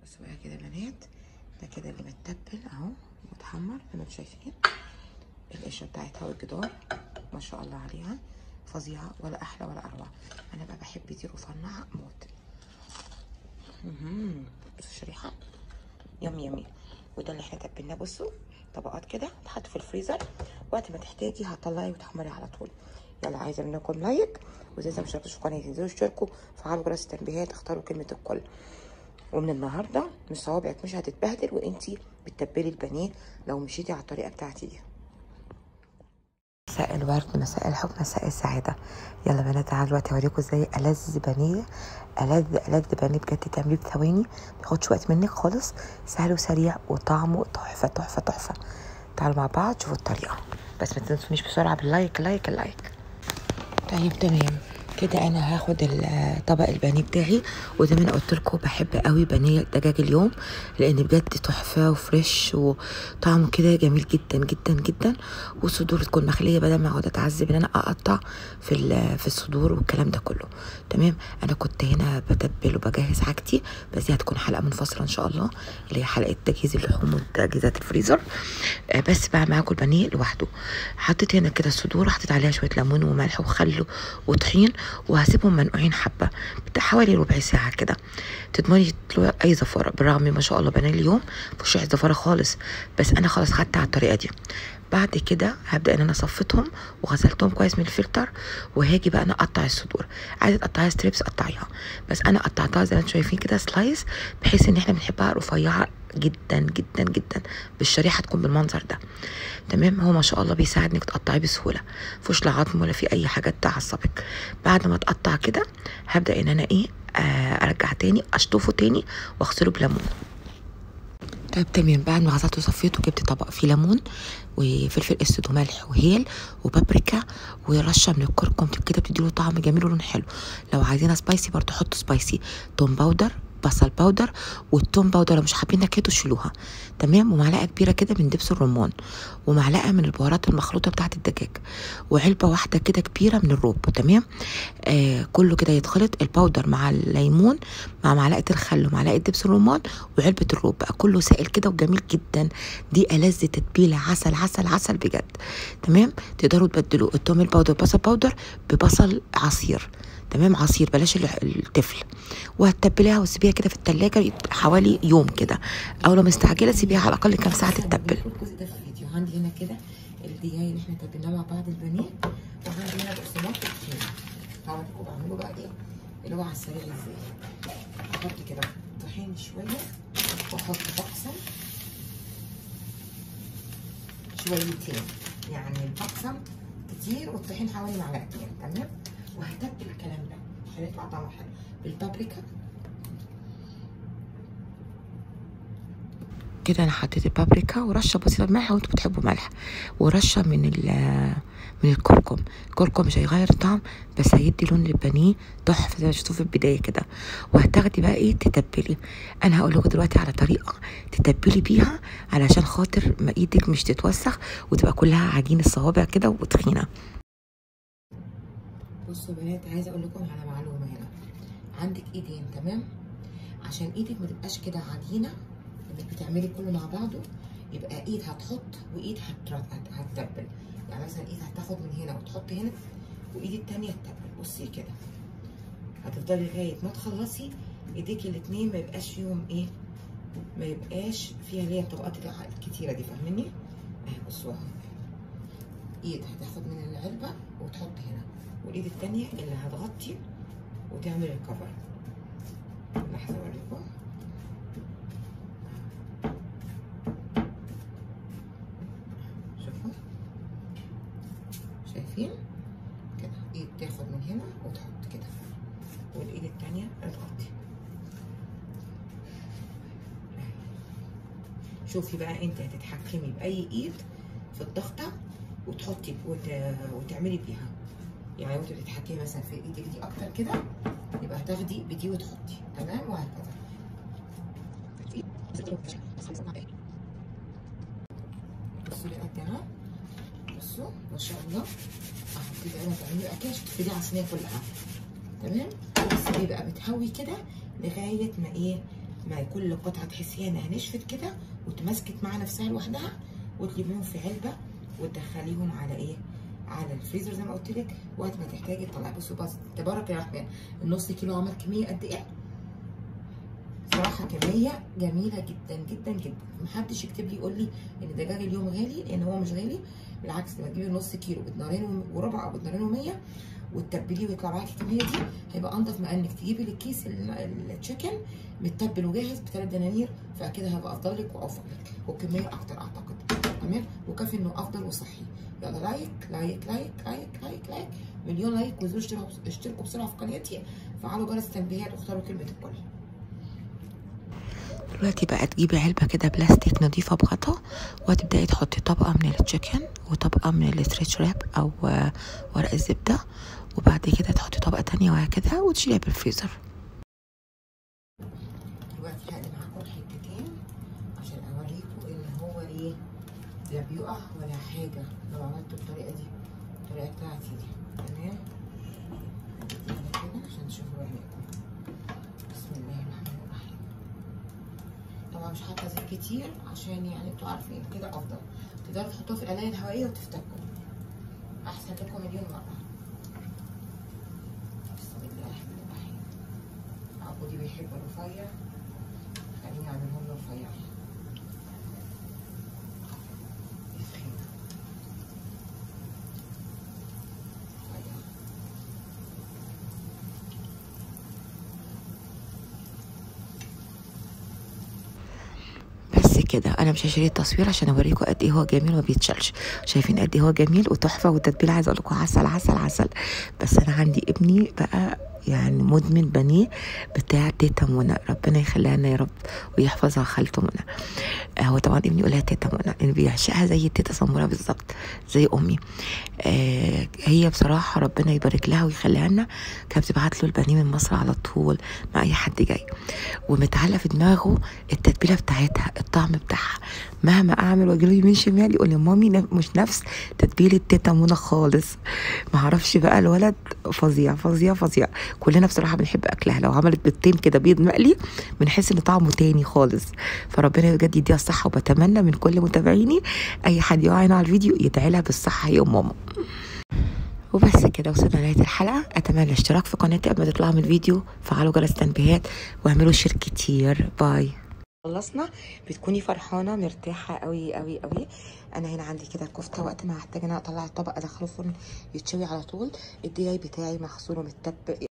بصوا بقى كده يا بنات ده كده اللي متبل اهو متحمر زي ما انتم شايفين القشره بتاعتها والجدار ما شاء الله عليها فظيعه ولا احلى ولا اروع انا بقى بحب دي رفنعه موت مهم. بصوا الشريحه يم يمي وده اللي احنا تبلناه بصوا طبقات كده تحط في الفريزر وقت ما تحتاجي هتطلعي وتحمري على طول يلا عايزه منكم لايك واذا ما اشتركتوش في قناتي تنزلوا اشتركوا فعلوا جرس التنبيهات اختاروا كلمه الكل ومن النهارده مش صوابعك مش هتتبهدل وانتي بتتبلي البانيه لو مشيتي على الطريقه بتاعتي دي مساء الورد مساء الحب مساء السعادة يلا بنات تعالوا دلوقتي اوريكم ازاي ألذ بانيه ألذ ألذ بانيه بجد تعمليه بثواني مياخدش وقت منك خالص سهل وسريع وطعمه تحفة تحفة تحفة تعالوا مع بعض شوفوا الطريقة بس ما تنسونيش بسرعة باللايك لايك اللايك طيب تمام كده انا هاخد ال- طبق البانيه بتاعي وزي ما انا قلت لكم بحب قوي بانيه دجاج اليوم لان بجد تحفه وفريش وطعمه كده جميل جدا جدا جدا والصدور تكون مخليه بدل ما اقعد اتعذب ان انا اقطع في ال- في الصدور والكلام ده كله تمام انا كنت هنا بتبل وبجهز حاجتي بس دي هتكون حلقه منفصله ان شاء الله اللي هي حلقه تجهيز اللحوم وتجهيزات الفريزر آه، بس بقى معاكم البانيه لوحده حطيت هنا كده الصدور حطيت عليها شويه ليمون وملح وخل وطحين وهسيبهم منقوعين حبه بتاع حوالي ربع ساعه كده تضمني طلوع اي زفاره بالرغم من ما شاء الله بنات اليوم مفيش ريحه زفاره خالص بس انا خلاص خدت على الطريقه دي بعد كده هبدا ان انا صفيتهم وغسلتهم كويس من الفلتر وهاجي بقى انا اقطع الصدور عايزه تقطعيها ستريبس قطعيها بس انا قطعتها زي ما انتم شايفين كده سلايس بحيث ان احنا بنحبها رفيعه جدا جدا جدا بالشريحه تكون بالمنظر ده تمام هو ما شاء الله بيساعد انك تقطعيه بسهوله مفيش لا عظم ولا في اي حاجه تعصبك بعد ما تقطع كده هبدا ان انا ايه آه ارجع تاني اشطفه تاني واغسله بليمون طيب تمام بعد ما غسلته وصفيته جبت طبق فيه ليمون وفلفل اسود وملح وهيل وبابريكا ورشه من الكركم كده بتديله طعم جميل ولون حلو لو عايزينها سبايسي برضو حطوا سبايسي توم باودر بصل باودر والتوم باودر لو مش حابين نكهته شيلوها تمام ومعلقه كبيره كده من دبس الرمان ومعلقه من البهارات المخلوطه بتاعه الدجاج وعلبه واحده كده كبيره من الروب تمام آه كله كده يتخلط الباودر مع الليمون مع معلقه الخل ومعلقه دبس الرمان وعلبه الروب بقى كله سائل كده وجميل جدا دي ألذ تتبيله عسل عسل عسل بجد تمام تقدروا تبدلوا التوم الباودر بصل باودر ببصل عصير تمام عصير بلاش ال- التفل وهتتبليها وتسيبيها كده في التلاجة حوالي يوم كده او لو مستعجله سيبيها على الاقل كام ساعه تتبل الجزء ده في الفيديو عندي هنا كده الدياي اللي احنا تبلناه مع بعض البانيه وعندي هنا بقسماط الطحينه هوريكم بعمله بقى ايه اللي هو على السريع ازاي احط كده طحين شويه واحط بقسم شويتين يعني البقسم كتير والطحين حوالي معلقتين تمام وهتبل الكلام ده عشان يطلع طعمه حلو بالبابريكا كده انا حطيت البابريكا ورشه بسيطه ملح وانتوا بتحبوا ملح ورشه من ال من الكركم الكركم مش هيغير الطعم بس هيدي لون للبانيه تحفه زي ما شفتوه في البدايه كده وهتاخدي بقى ايه تتبلي انا هقول لكم دلوقتي على طريقه تتبلي بيها علشان خاطر ما ايدك مش تتوسخ وتبقى كلها عجين الصوابع كده وتخينه بصوا يا بنات عايزه اقول لكم على معلومه هنا عندك ايدين تمام عشان ايدك ما تبقاش كده عجينه انك بتعملي كله مع بعضه يبقى ايد هتحط وايد هتر- هت- هتتبل يعني مثلا ايد هتاخد من هنا وتحط هنا وايد التانية تتبل بصي كده هتفضلي لغايه ما تخلصي ايديكي الاتنين ما يبقاش فيهم ايه ما يبقاش فيها اللي هي الطبقات الكتيره دي فاهمني اهي بصوا اهو ايد هتاخد من العلبه وتحط هنا والايد التانية اللي هتغطي وتعمل الكفر لحظه اوريكم شوفوا شايفين كده ايد تاخد من هنا وتحط كده والايد التانية تغطي شوفي بقى انت هتتحكمي باي ايد في الضغطه وتحطي وت... وتعملي بيها يعني وانت بتتحكمي مثلا في ايدك دي اكتر كده يبقى هتاخدي بدي وتحطي تمام وهكذا بصوا لي قد اهو بصوا ما شاء الله اهو كده انا تعملي اكل تفردي على الصينيه كلها تمام بس بيبقى بتهوي كده لغايه ما ايه ما كل قطعه تحسيها انها نشفت كده وتمسكت مع نفسها لوحدها وتلميهم في علبه وتدخليهم على ايه على الفريزر زي ما قلت لك وقت ما تحتاجي تطلعي بصوا بس تبارك الرحمن النص كيلو عمل كميه قد ايه صراحه كميه جميله جدا جدا جدا محدش يكتب لي يقول لي ان دجاج اليوم غالي لان هو مش غالي بالعكس لما تجيبي نص كيلو بدنارين وربع او بدنارين ومية وتتبليه ويطلع معاكي الكميه دي هيبقى انضف ما انك تجيبي الكيس التشيكن متبل وجاهز بثلاث دنانير فكده هيبقى افضل لك واوفر لك وكميه اكتر اعتقد تمام وكافي انه افضل وصحي يلا لايك لايك لايك لايك لايك لايك مليون لايك وانزلوا اشتركوا اشتركوا بسرعه في قناتي فعلوا جرس التنبيهات واختاروا كلمه الكل دلوقتي بقى تجيبي علبه كده بلاستيك نظيفه بغطا وهتبداي تحطي طبقه من التشيكن وطبقه من الستريتش راب او ورق الزبده وبعد كده تحطي طبقه تانية وهكذا وتشيليها بالفريزر دلوقتي هقلب معاكم حتتين عشان اوريكم ان هو ايه لا بيقع ولا حاجه لو عملته بالطريقه دي الطريقه بتاعتي دي تمام كده عشان تشوفوا رأيكم بسم الله الرحمن الرحيم طبعا مش حاطه زيت كتير عشان يعني انتوا عارفين كده افضل تقدروا تحطوها في القلايه الهوائيه وتفتكوا احسن لكم مليون مره بسم الله الرحمن الرحيم عبودي بيحب الرفيع خليني اعملهم له رفيع بس كده انا مش هشيل التصوير عشان اوريكم قد ايه هو جميل وما بيتشالش شايفين قد ايه هو جميل وتحفه والتتبيله عايزه اقول لكم عسل عسل عسل بس انا عندي ابني بقى يعني مدمن بانيه بتاع تيتا منى ربنا يخليها لنا يا رب ويحفظها خالته منى هو طبعا ابني يقولها تيتا منى لان بيعشقها زي تيتا سموره بالظبط زي امي آه هي بصراحه ربنا يبارك لها ويخليها لنا كانت بتبعت له البانيه من مصر على طول مع اي حد جاي ومتعلق في دماغه التتبيله بتاعتها الطعم بتاعها مهما اعمل واجي له يمين شمال يقول لي مامي مش نفس تتبيله تيتا منى خالص ما اعرفش بقى الولد فظيع فظيع فظيع كلنا بصراحه بنحب اكلها لو عملت بيضتين كده بيض مقلي بنحس ان طعمه تاني خالص فربنا بجد يديها الصحه وبتمنى من كل متابعيني اي حد يقعنا على الفيديو يدعي لها بالصحه يا ام ماما وبس كده وصلنا لنهايه الحلقه اتمنى الاشتراك في قناتي قبل ما تطلعوا من الفيديو فعلوا جرس التنبيهات واعملوا شير كتير باي خلصنا بتكوني فرحانه مرتاحه قوي قوي قوي انا هنا عندي كده الكفته وقت ما هحتاج ان انا اطلع الطبق ادخله الفرن يتشوي على طول الدياي بتاعي مغسول ومتبل